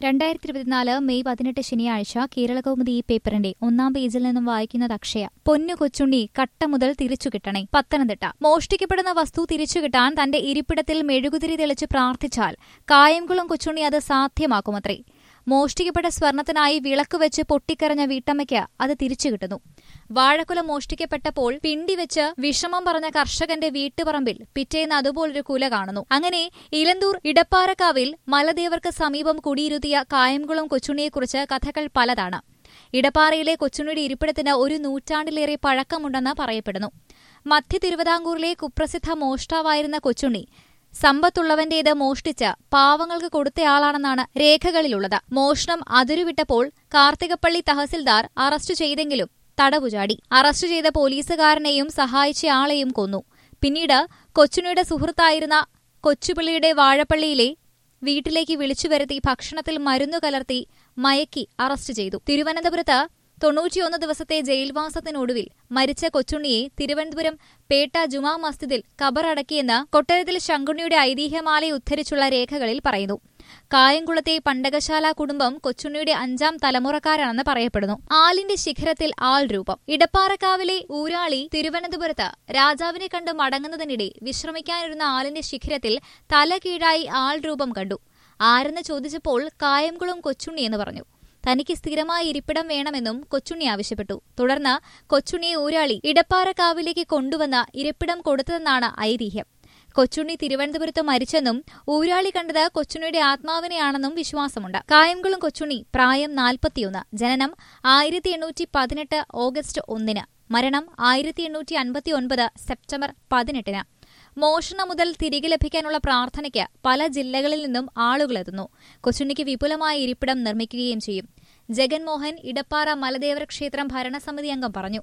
രണ്ടായിരത്തി ഇരുപത്തിനാല് മെയ് പതിനെട്ട് ശനിയാഴ്ച കേരളകൗമുദി ഈ പേപ്പറിന്റെ ഒന്നാം പേജിൽ നിന്നും വായിക്കുന്നത് അക്ഷയ പൊന്നു കൊച്ചുണ്ണി കട്ട മുതൽ തിരിച്ചു കിട്ടണേ പത്തനംതിട്ട മോഷ്ടിക്കപ്പെടുന്ന വസ്തു തിരിച്ചു കിട്ടാൻ തന്റെ ഇരിപ്പിടത്തിൽ മെഴുകുതിരി തെളിച്ച് പ്രാർത്ഥിച്ചാൽ കായംകുളം കൊച്ചുണ്ണി അത് സാധ്യമാക്കുമത്രേ മോഷ്ടിക്കപ്പെട്ട സ്വർണത്തിനായി വിളക്ക് വെച്ച് പൊട്ടിക്കരഞ്ഞ വീട്ടമ്മയ്ക്ക് അത് തിരിച്ചു കിട്ടുന്നു വാഴക്കുല മോഷ്ടിക്കപ്പെട്ടപ്പോൾ പിണ്ടിവെച്ച് വിഷമം പറഞ്ഞ കർഷകന്റെ വീട്ടുപറമ്പിൽ പിറ്റേന്ന് അതുപോലൊരു കുല കാണുന്നു അങ്ങനെ ഇലന്തൂർ ഇടപ്പാറക്കാവിൽ മലദേവർക്ക് സമീപം കുടിയിരുത്തിയ കായംകുളം കൊച്ചുണ്ണിയെക്കുറിച്ച് കഥകൾ പലതാണ് ഇടപ്പാറയിലെ കൊച്ചുണ്ണിയുടെ ഇരിപ്പിടത്തിന് ഒരു നൂറ്റാണ്ടിലേറെ പഴക്കമുണ്ടെന്ന് പറയപ്പെടുന്നു മധ്യ തിരുവിതാംകൂറിലെ കുപ്രസിദ്ധ മോഷ്ടാവായിരുന്ന കൊച്ചുണ്ണി സമ്പത്തുള്ളവന്റേത് മോഷ്ടിച്ച് പാവങ്ങൾക്ക് കൊടുത്തയാളാണെന്നാണ് രേഖകളിലുള്ളത് മോഷണം അതിരുവിട്ടപ്പോൾ കാർത്തികപ്പള്ളി തഹസിൽദാർ അറസ്റ്റ് ചെയ്തെങ്കിലും തടവുചാടി അറസ്റ്റ് ചെയ്ത പോലീസുകാരനെയും സഹായിച്ചയാളെയും കൊന്നു പിന്നീട് കൊച്ചുണ്ണിയുടെ സുഹൃത്തായിരുന്ന കൊച്ചുപിള്ളിയുടെ വാഴപ്പള്ളിയിലെ വീട്ടിലേക്ക് വിളിച്ചു വരുത്തി ഭക്ഷണത്തിൽ മരുന്നു കലർത്തി മയക്കി അറസ്റ്റ് ചെയ്തു തിരുവനന്തപുരത്ത് തൊണ്ണൂറ്റിയൊന്ന് ദിവസത്തെ ജയിൽവാസത്തിനൊടുവിൽ മരിച്ച കൊച്ചുണ്ണിയെ തിരുവനന്തപുരം പേട്ട ജുമാ മസ്ജിദിൽ കബറടക്കിയെന്ന് കൊട്ടരത്തിൽ ശങ്കുണ്ണിയുടെ ഐതിഹ്യമാല ഉദ്ധരിച്ചുള്ള രേഖകളിൽ പറയുന്നു കായംകുളത്തെ പണ്ടകശാല കുടുംബം കൊച്ചുണ്ണിയുടെ അഞ്ചാം തലമുറക്കാരാണെന്ന് പറയപ്പെടുന്നു ആലിന്റെ ശിഖരത്തിൽ ആൾ രൂപം ഇടപ്പാറക്കാവിലെ ഊരാളി തിരുവനന്തപുരത്ത് രാജാവിനെ കണ്ട് മടങ്ങുന്നതിനിടെ വിശ്രമിക്കാനിരുന്ന ആലിന്റെ ശിഖരത്തിൽ തല കീഴായി ആൾ രൂപം കണ്ടു ആരെന്ന് ചോദിച്ചപ്പോൾ കായംകുളം കൊച്ചുണ്ണി എന്ന് പറഞ്ഞു തനിക്ക് സ്ഥിരമായ ഇരിപ്പിടം വേണമെന്നും കൊച്ചുണ്ണി ആവശ്യപ്പെട്ടു തുടർന്ന് കൊച്ചുണ്ണിയെ ഊരാളി ഇടപ്പാറക്കാവിലേക്ക് കൊണ്ടുവന്ന ഇരിപ്പിടം കൊടുത്തതെന്നാണ് ഐതിഹ്യം കൊച്ചുണ്ണി തിരുവനന്തപുരത്ത് മരിച്ചെന്നും ഊരാളി കണ്ടത് കൊച്ചുണ്ണിയുടെ ആത്മാവിനെയാണെന്നും വിശ്വാസമുണ്ട് കായംകുളം കൊച്ചുണ്ണി പ്രായം നാൽപ്പത്തിയൊന്ന് ജനനം ആയിരത്തി എണ്ണൂറ്റി പതിനെട്ട് ഓഗസ്റ്റ് ഒന്നിന് മരണം ആയിരത്തി എണ്ണൂറ്റി അൻപത്തി ഒൻപത് സെപ്റ്റംബർ പതിനെട്ടിന് മോഷണം മുതൽ തിരികെ ലഭിക്കാനുള്ള പ്രാർത്ഥനയ്ക്ക് പല ജില്ലകളിൽ നിന്നും ആളുകളെത്തുന്നു കൊച്ചുണ്ണിക്ക് വിപുലമായ ഇരിപ്പിടം നിർമ്മിക്കുകയും ചെയ്യും ജഗൻമോഹൻ ഇടപ്പാറ മലദേവര ക്ഷേത്രം ഭരണസമിതി അംഗം പറഞ്ഞു